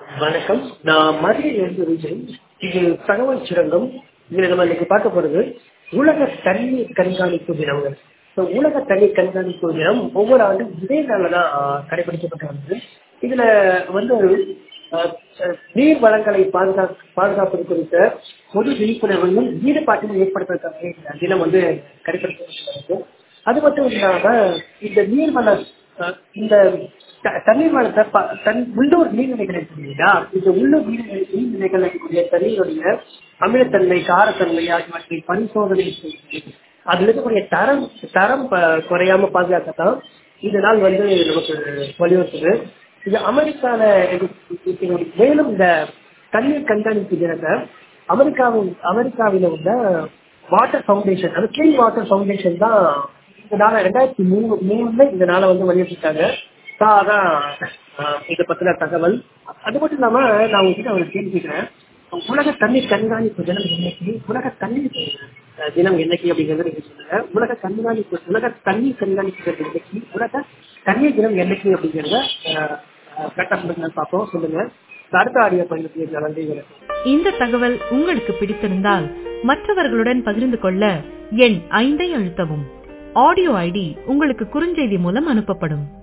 வணக்கம் நான் மதுரையிலிருந்து விஜய் இது தகவல் சுரங்கம் இதுல நம்ம இன்னைக்கு பார்க்க போறது உலக தண்ணீர் கண்காணிப்பு தினங்கள் ஸோ உலக தண்ணீர் கண்காணிப்பு தினம் ஒவ்வொரு ஆண்டும் இதே நாளில் தான் கடைபிடிக்கப்பட்டு வருது இதுல வந்து ஒரு அஹ், அஹ், நீர் வளங்களை பாதுகா பாதுகாப்பது குறித்த பொது விழிப்புணர்வையும் ஈடுபாட்டையும் ஏற்படுத்துவதற்காக இந்த தினம் வந்து கடைபிடிக்கப்பட்டு வருது அது மட்டும் இல்லாம இந்த நீர்வள அஹ், இந்த த- தண்ணீர் வளத்தை ப- தன் உள்ளூர் நீர்நிலைகள் இருக்கு இல்லையா இந்த உள்ளூர் நீர்நிலை நீர்நிலைகள் இருக்கக்கூடிய தண்ணீருடைய அமிலத்தன்மை காரத்தன்மை ஆகியவற்றை பரிசோதனை செய்து அதுல இருக்கக்கூடிய தரம் தரம் ப- குறையாம பாதுகாக்கத்தான் இந்த நாள் வந்து நமக்கு வலியுறுத்துது இது அமெரிக்கால இருக்கிற- மேலும் இந்த தண்ணீர் கண்காணிப்பு தினத்தை அமெரிக்காவில் அமெரிக்காவில உள்ள வாட்டர் ஃபவுண்டேஷன் அது கிளீன் வாட்டர் ஃபவுண்டேஷன் தான் இந்த நாளை ரெண்டாயிரத்தி மூணு மூணுல இந்த நாளை வந்து வெளியிட்டிருக்காங்க ஸோ அதான் ஆஹ், இதை பத்தின தகவல் அது மட்டும் இல்லாம நான் உங்ககிட்ட ஒரு கேள்வி கேட்கிறேன் உலக தண்ணீர் கண்காணிப்பு தினம் என்னைக்கு உலக தண்ணீர் அஹ், தினம் என்னைக்கு அப்படிங்கறத நீங்க சொல்லுங்க உலக கண்காணிப்பு உலக தண்ணீர் கண்காணிப்பு தினம் என்னைக்கு உலக தண்ணீர் தினம் என்னைக்கு அப்படிங்கறத கரெக்டாக சொல்லுங்க பார்ப்போம் சொல்லுங்க அடுத்த ஆடியோ பயணத்தில் நன்றி வணக்கம் இந்த தகவல் உங்களுக்கு பிடித்திருந்தால் மற்றவர்களுடன் பகிர்ந்து கொள்ள எண் ஐந்தை அழுத்தவும் ஆடியோ ஐடி உங்களுக்கு குறுஞ்செய்தி மூலம் அனுப்பப்படும்